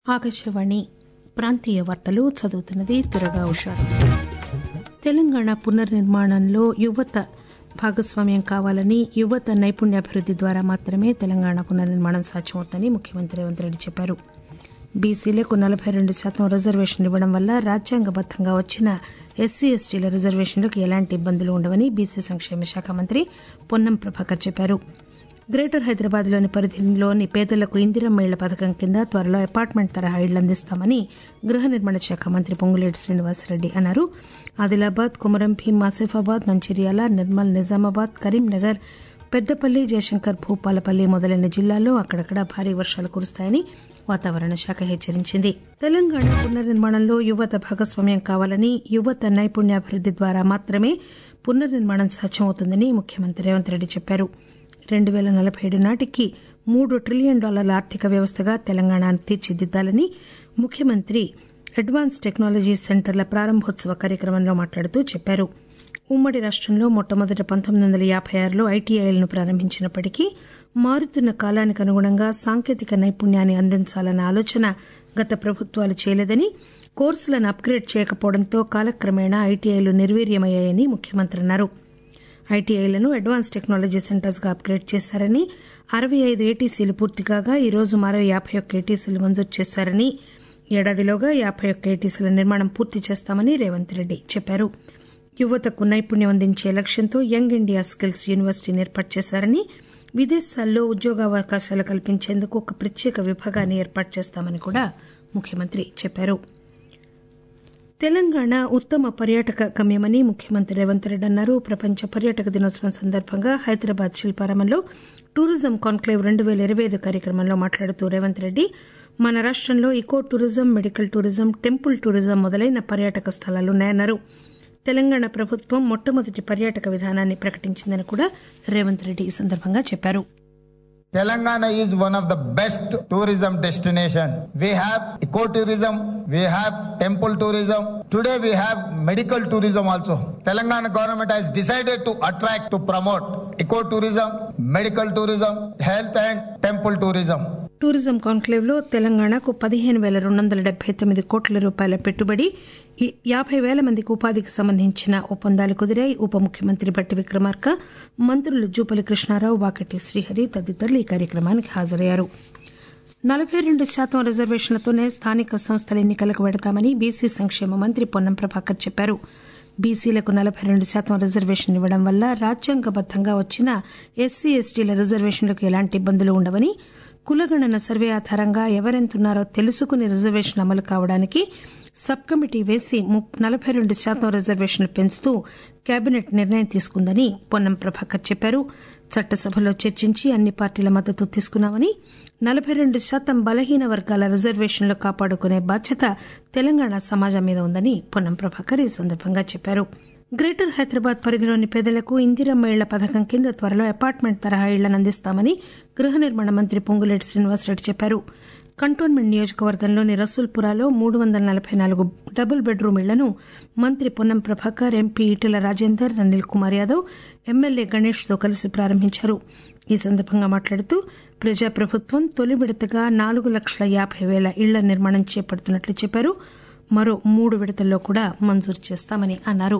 ఆకాశవాణి ప్రాంతీయ వార్తలు చదువుతున్నది దురగా ఉషారు తెలంగాణ పునర్నిర్మాణంలో యువత భాగస్వామ్యం కావాలని యువత నైపుణ్యాభివృద్ది ద్వారా మాత్రమే తెలంగాణ పునర్నిర్మాణం సాధ్యమవుతుందని ముఖ్యమంత్రి రేవంత్ రెడ్డి చెప్పారు బీసీలకు నలబై రెండు శాతం రిజర్వేషన్లు ఇవ్వడం వల్ల రాజ్యాంగబద్దంగా వచ్చిన ఎస్సీ ఎస్టీల రిజర్వేషన్లకు ఎలాంటి ఇబ్బందులు ఉండవని బీసీ సంక్షేమ శాఖ మంత్రి పొన్నం ప్రభాకర్ చెప్పారు గ్రేటర్ హైదరాబాద్ లోని పరిధిలోని పేదలకు ఇందిరమ్మ ఇళ్ల పథకం కింద త్వరలో అపార్ట్మెంట్ తరహా ఇళ్లు అందిస్తామని గృహ నిర్మాణ శాఖ మంత్రి పొంగులేటి శ్రీనివాసరెడ్డి అన్నారు ఆదిలాబాద్ కుమరం భీం ఆసిఫాబాద్ మంచిర్యాల నిర్మల్ నిజామాబాద్ కరీంనగర్ పెద్దపల్లి జయశంకర్ భూపాలపల్లి మొదలైన జిల్లాల్లో అక్కడక్కడ భారీ వర్షాలు కురుస్తాయని వాతావరణ శాఖ హెచ్చరించింది తెలంగాణ పునర్నిర్మాణంలో యువత భాగస్వామ్యం కావాలని యువత నైపుణ్యాభివృద్ది ద్వారా మాత్రమే పునర్నిర్మాణం సాధ్యమవుతుందని ముఖ్యమంత్రి రేవంత్ రెడ్డి చెప్పారు రెండు పేల నలబై ఏడు నాటికి మూడు ట్రిలియన్ డాలర్ల ఆర్థిక వ్యవస్థగా తెలంగాణను తీర్చిదిద్దాలని ముఖ్యమంత్రి అడ్వాన్స్ టెక్నాలజీ సెంటర్ల ప్రారంభోత్సవ కార్యక్రమంలో మాట్లాడుతూ చెప్పారు ఉమ్మడి రాష్టంలో మొట్టమొదట పంతొమ్మిది వందల యాబై ఆరులో ఐటీఐలను ప్రారంభించినప్పటికీ మారుతున్న కాలానికి అనుగుణంగా సాంకేతిక నైపుణ్యాన్ని అందించాలన్న ఆలోచన గత ప్రభుత్వాలు చేయలేదని కోర్సులను అప్గ్రేడ్ చేయకపోవడంతో కాలక్రమేణా ఐటీఐలు నిర్వీర్యమయ్యాయని ముఖ్యమంత్రి అన్నారు ఐటీఐలను అడ్వాన్స్ టెక్నాలజీ సెంటర్స్ గా అప్గ్రేడ్ చేశారని అరవై ఐదు ఏటీసీలు పూర్తి కాగా ఈ రోజు మరో యాబై ఒక్క ఏటీసీలు మంజూరు చేశారని ఏడాదిలోగా యాబై ఒక్క ఏటీసీల నిర్మాణం పూర్తి చేస్తామని రేవంత్ రెడ్డి చెప్పారు యువతకు నైపుణ్యం అందించే లక్ష్యంతో యంగ్ ఇండియా స్కిల్స్ యూనివర్సిటీని ఏర్పాటు చేశారని విదేశాల్లో ఉద్యోగావకాశాలు కల్పించేందుకు ఒక ప్రత్యేక విభాగాన్ని ఏర్పాటు చేస్తామని కూడా ముఖ్యమంత్రి చెప్పారు తెలంగాణ ఉత్తమ పర్యాటక గమ్యమని ముఖ్యమంత్రి రేవంత్ రెడ్డి అన్నారు ప్రపంచ పర్యాటక దినోత్సవం సందర్భంగా హైదరాబాద్ శిల్పారామంలో టూరిజం కాన్క్లేవ్ రెండు పేల ఇరవై ఐదు కార్యక్రమంలో మాట్లాడుతూ రేవంత్ రెడ్డి మన రాష్టంలో eco tourism medical tourism temple tourism మొదలైన పర్యాటక స్థలాలున్నాయన్నారు తెలంగాణ ప్రభుత్వం మొట్టమొదటి పర్యాటక విధానాన్ని ప్రకటించిందని కూడా రేవంత్ రెడ్డి ఈ సందర్భంగా చెప్పారు Telangana is one of the best tourism destination. We have ecotourism, we have temple tourism. Today we have medical tourism also. Telangana government has decided to attract, to promote ecotourism, medical tourism, health and temple tourism. Tourism conclave లో తెలంగాణకు పదిహేను పేల రెండు వందల డెబ్బై తొమ్మిది కోట్ల రూపాయల పెట్టుబడి యాబై పేల మందికి ఉపాధికి సంబంధించిన ఒప్పందాలు కుదిరాయి ఉప ముఖ్యమంత్రి బట్టి విక్రమార్క మంత్రులు జూపల్లి కృష్ణారావు వాకటి శ్రీహరి తదితరులు ఈ కార్యక్రమానికి హాజరయ్యారు నలబై రెండు శాతం రిజర్వేషన్లతోనే స్థానిక సంస్థల ఎన్నికలకు పెడతామని బీసీ సంక్షేమ మంత్రి పొన్నం ప్రభాకర్ చెప్పారు బీసీలకు నలబై రెండు శాతం రిజర్వేషన్ ఇవ్వడం వల్ల రాజ్యాంగబద్దంగా వచ్చిన ఎస్సీ ఎస్టీల రిజర్వేషన్లకు ఎలాంటి ఇబ్బందులు ఉండవని కులగణన సర్వే ఆధారంగా ఎవరెంతున్నారో తెలుసుకుని రిజర్వేషన్ అమలు కావడానికి సబ్ కమిటీ వేసి నలబై రెండు శాతం రిజర్వేషన్లు పెంచుతూ కేబినెట్ నిర్ణయం తీసుకుందని పొన్నం ప్రభాకర్ చెప్పారు చట్టసభలో చర్చించి అన్ని పార్టీల మద్దతు తీసుకున్నామని నలబై రెండు శాతం బలహీన వర్గాల రిజర్వేషన్లు కాపాడుకునే బాధ్యత తెలంగాణ సమాజం మీద ఉందని పొన్నం ప్రభాకర్ ఈ సందర్భంగా చెప్పారు గ్రేటర్ హైదరాబాద్ పరిధిలోని పేదలకు ఇందిరమ్మ ఇళ్ల పథకం కింద త్వరలో అపార్ట్మెంట్ తరహా ఇళ్లను అందిస్తామని గృహ నిర్మాణ మంత్రి పొంగులేటి శ్రీనివాసరెడ్డి చెప్పారు కంటోన్మెంట్ నియోజకవర్గంలోని రసూల్పురాలో మూడు వందల నలబై నాలుగు డబుల్ బెడ్రూమ్ ఇళ్లను మంత్రి పొన్నం ప్రభాకర్ ఎంపీ ఈటెల రాజేందర్ అనిల్ కుమార్ యాదవ్ ఎమ్మెల్యే గణేష్ తో కలిసి ప్రారంభించారు ఈ సందర్భంగా మాట్లాడుతూ ప్రజాప్రభుత్వం తొలి విడతగా నాలుగు లక్షల యాబై పేల ఇళ్ల నిర్మాణం చేపడుతున్నట్లు చెప్పారు మరో మూడు విడతల్లో కూడా మంజూరు చేస్తామని అన్నారు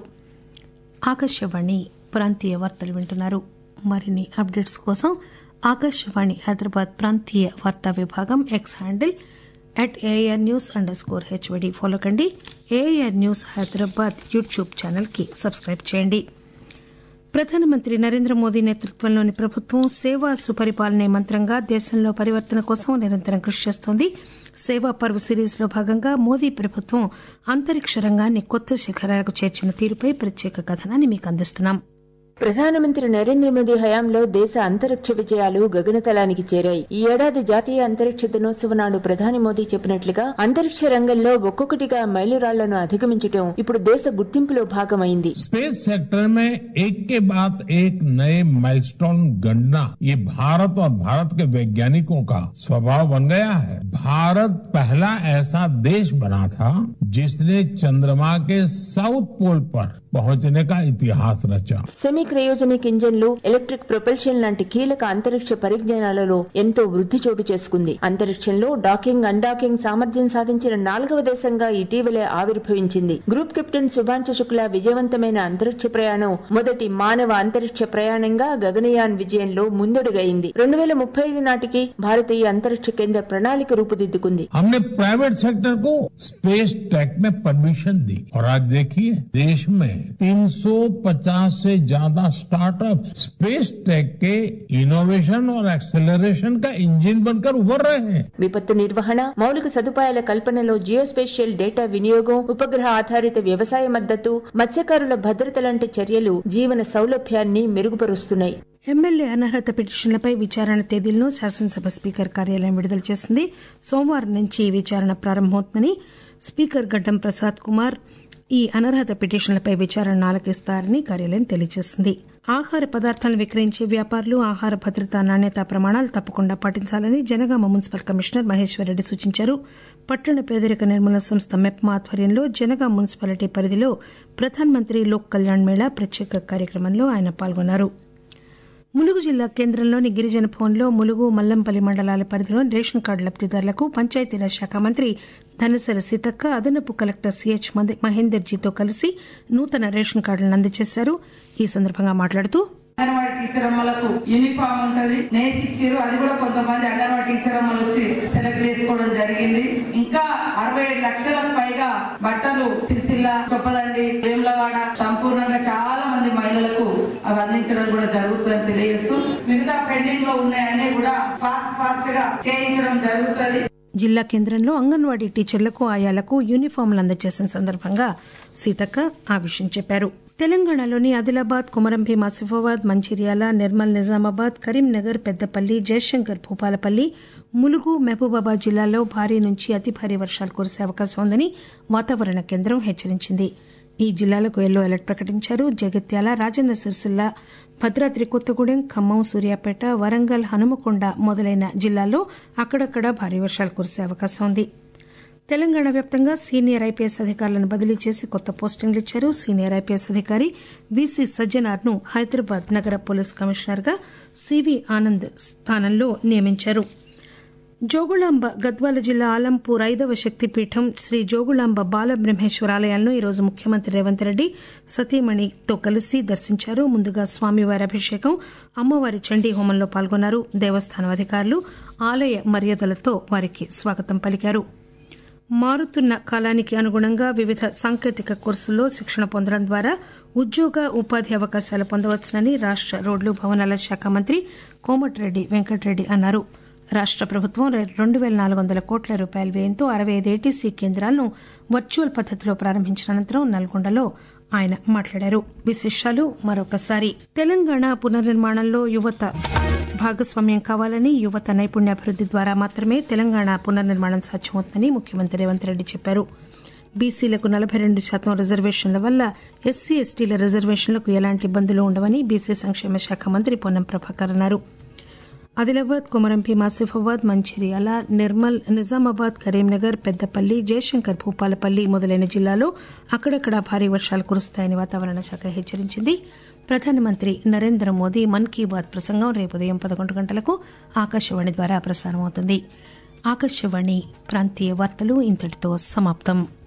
ఆకాశవాణి ప్రాంతీయ వార్తలు వింటున్నారు మరిన్ని అప్డేట్స్ కోసం ఆకాశవాణి హైదరాబాద్ ప్రాంతీయ వార్తా విభాగం X handle at AR news underscore H Y D follow కండి AR news Hyderabad YouTube channel కి సబ్స్క్రైబ్ చేయండి ప్రధానమంత్రి నరేంద్ర మోదీ నేతృత్వంలోని ప్రభుత్వం సేవా సుపరిపాలనే మంత్రంగా దేశంలో పరివర్తన కోసం నిరంతరం కృషి చేస్తోంది సేవా పర్వ్ సిరీస్ లో భాగంగా మోదీ ప్రభుత్వం అంతరిక్ష రంగాన్ని కొత్త శిఖరాలకు చేర్చిన తీరుపై ప్రత్యేక కథనాన్ని మీకు అందిస్తున్నాం ప్రధానమంత్రి నరేంద్ర మోదీ హయాంలో దేశ అంతరిక్ష విజయాలు గగనతలానికి చేరాయి ఈ ఏడాది జాతీయ అంతరిక్ష దినోత్సవం నాడు ప్రధాని మోదీ చెప్పినట్లుగా అంతరిక్ష రంగంలో ఒక్కొక్కటిగా మైలురాళ్లను అధిగమించడం ఇప్పుడు దేశ గుర్తింపులో భాగమైంది स्पेस सेक्टर में एक के बाद एक नए माइलस्टोन गणना ये भारत और भारत के वैज्ञानिकों का स्वभाव बन गया है भारत पहला ऐसा देश बना था जिसने चंद्रमा के साउथ पोल पर पहुंचने का इतिहास रचा సెమీ క్రయోజనిక్ ఇంజన్లు ఎలక్ట్రిక్ ప్రొపల్షన్ లాంటి కీలక అంతరిక్ష పరిజ్ఞానాలలో ఎంతో వృద్ధి చోటు చేసుకుంది అంతరిక్షంలో డాకింగ్ అన్డాకింగ్ సామర్థ్యం సాధించిన నాలుగవ దేశంగా ఇటీవలే ఆవిర్భవించింది గ్రూప్ కెప్టెన్ శుభాంశు శుక్లా విజయవంతమైన అంతరిక్ష ప్రయాణం మొదటి మానవ అంతరిక్ష ప్రయాణంగా గగనయాన్ విజయంలో ముందడుగైంది రెండు వేల ముప్పై ఐదు నాటికి భారతీయ అంతరిక్ష కేంద్ర ప్రణాళిక రూపుదిద్దుకుంది हमने प्राइवेट सेक्टर को स्पेस टेक में परमिशन दी और आज देखिए देश में 350 से ज्यादा स्टार्टअप स्पेस टेक के इनोवेशन और एक्सेलरेशन का इंजन बनकर उभर रहे हैं విపత్తు నిర్వహణ మౌలిక సదుపాయాల కల్పనలో జియోస్పేషియల్ డేటా వినియోగం ఉపగ్రహ ఆధారిత వ్యవసాయ మద్దతు మత్స్యకారుల భద్రత లాంటి చర్యలు జీవన సౌలభ్యాన్ని మెరుగుపరుస్తున్నాయి ఎమ్మెల్యే అనర్హత పిటిషన్లపై విచారణ తేదీలను శాసనసభ స్పీకర్ కార్యాలయం విడుదల చేసింది సోమవారం నుంచి ఈ విచారణ ప్రారంభమవుతుందని స్పీకర్ గడ్డం ప్రసాద్ కుమార్ ఈ అనర్హత పిటిషన్లపై విచారణను ఆలకిస్తారని కార్యాలయం తెలియజేసింది ఆహార పదార్థాలను విక్రయించే వ్యాపారులు ఆహార భద్రత నాణ్యతా ప్రమాణాలు తప్పకుండా పాటించాలని జనగామ మున్సిపల్ కమిషనర్ మహేశ్వరరెడ్డి సూచించారు పట్టణ పేదరిక నిర్మూలన సంస్థ మెప్మా ఆధ్వర్యంలో జనగాం మున్సిపాలిటీ పరిధిలో ప్రధాన్ మంత్రి లోక్ కళ్యాణ్ మేళా ప్రత్యేక కార్యక్రమంలో ఆయన పాల్గొన్నారు ములుగు జిల్లా కేంద్రంలోని గిరిజన భవన్లో ములుగు మల్లంపల్లి మండలాల పరిధిలోని రేషన్ కార్డు లబ్దిదారులకు పంచాయతీరాజ్ శాఖ మంత్రి ధనసరి సీతక్క అదనపు కలెక్టర్ సిహెచ్ మహేందర్ జీతో కలిసి నూతన రేషన్ కార్డులను అందజేశారు ఈ సందర్భంగా మాట్లాడుతూ అంగన్వాడీ టీచర్ అమ్మలకు యూనిఫామ్ ఉంటది నేసి ఇచ్చారు అది కూడా కొంతమంది అంగన్వాడీ టీచర్ అమ్మలు వచ్చి సెలెక్ట్ చేసుకోవడం జరిగింది ఇంకా అరవై ఏడు లక్షలకు పైగా బట్టలు సిరిసిల్ల చొప్పదండి వేములవాడ సంపూర్ణంగా చాలా మంది మహిళలకు అవి అందించడం కూడా జరుగుతుందని తెలియజేస్తూ మిగతా పెండింగ్ లో ఉన్నాయన్నీ కూడా ఫాస్ట్ ఫాస్ట్ గా చేయించడం జరుగుతుంది జిల్లా కేంద్రంలో అంగన్వాడీ టీచర్లకు ఆయాలకు యూనిఫామ్లు అందజేసిన సందర్భంగా సీతక్క ఆ విషయం చెప్పారు తెలంగాణలోని ఆదిలాబాద్ కొమరంభీం ఆసిఫాబాద్ మంచిర్యాల నిర్మల్ నిజామాబాద్ కరీంనగర్ పెద్దపల్లి జయశంకర్ భూపాలపల్లి ములుగు మహబూబాబాద్ జిల్లాల్లో భారీ నుంచి అతి భారీ వర్షాలు కురిసే అవకాశం ఉందని వాతావరణ కేంద్రం హెచ్చరించింది ఈ జిల్లాలకు ఎల్లో అలర్ట్ ప్రకటించారు జగిత్యాల రాజన్న సిరిసిల్ల భద్రాద్రి కొత్తగూడెం ఖమ్మం సూర్యాపేట వరంగల్ హనుమకొండ మొదలైన జిల్లాల్లో అక్కడక్కడ భారీ వర్షాలు కురిసే అవకాశం ఉంది తెలంగాణ వ్యాప్తంగా సీనియర్ ఐపీఎస్ అధికారులను బదిలీ చేసి కొత్త పోస్టింగ్లు ఇచ్చారు సీనియర్ ఐపీఎస్ అధికారి వీసీ సజ్జనార్ ను హైదరాబాద్ నగర పోలీస్ కమిషనర్ గా సివి ఆనంద్ స్థానంలో నియమించారు జోగుళాంబ గద్వాల జిల్లా ఆలంపూర్ ఐదవ శక్తిపీఠం శ్రీ జోగుళాంబ బాలబ్రహ్మేశ్వర ఆలయాలను ఈరోజు ముఖ్యమంత్రి రేవంత్ రెడ్డి సతీమణితో కలిసి దర్శించారు ముందుగా స్వామివారి అభిషేకం అమ్మవారి చండీ హోమంలో పాల్గొన్నారు దేవస్థానం అధికారులు ఆలయ మర్యాదలతో వారికి స్వాగతం పలికారు మారుతున్న కాలానికి అనుగుణంగా వివిధ సాంకేతిక కోర్సుల్లో శిక్షణ పొందడం ద్వారా ఉద్యోగ ఉపాధి అవకాశాలు పొందవచ్చునని రాష్ట రోడ్లు భవనాల శాఖ మంత్రి కోమటిరెడ్డి వెంకటరెడ్డి అన్నారు రాష్ట ప్రభుత్వం రెండు పేల నాలుగు వందల కోట్ల రూపాయల వ్యయంతో అరవై ఐదు ఏటీసీ కేంద్రాలను వర్చువల్ పద్దతిలో ప్రారంభించిన అనంతరం నల్గొండలో ఆయన మాట్లాడారు విశేషాలు మరొకసారి తెలంగాణ పునర్నిర్మాణంలో యువత భాగస్వామ్యం కావాలని యువత నైపుణ్యాభివృద్ది ద్వారా మాత్రమే తెలంగాణ పునర్నిర్మాణం సాధ్యమవుతుందని ముఖ్యమంత్రి రేవంత్ రెడ్డి చెప్పారు బీసీలకు నలభై రెండు శాతం రిజర్వేషన్ల వల్ల ఎస్సీ ఎస్టీల రిజర్వేషన్లకు ఎలాంటి ఇబ్బందులు ఉండవని బీసీ సంక్షేమ శాఖ మంత్రి పొన్నం ప్రభాకర్ అన్నారు ఆదిలాబాద్ కొమరంభీం ఆసిఫాబాద్ మంచిర్యాల నిర్మల్ నిజామాబాద్ కరీంనగర్ పెద్దపల్లి జయశంకర్ భూపాలపల్లి మొదలైన జిల్లాలో అక్కడక్కడ భారీ వర్షాలు కురుస్తాయని వాతావరణ శాఖ హెచ్చరించింది ప్రధానమంత్రి నరేంద్ర మోదీ మన్ కీ బాత్ ప్రసంగం రేపు ఉదయం పదకొండు గంటలకు ఆకాశవాణి ద్వారా ప్రసారమవుతుంది ఆకాశవాణి ప్రాంతీయ వార్తలు ఇంతటితో సమాప్తం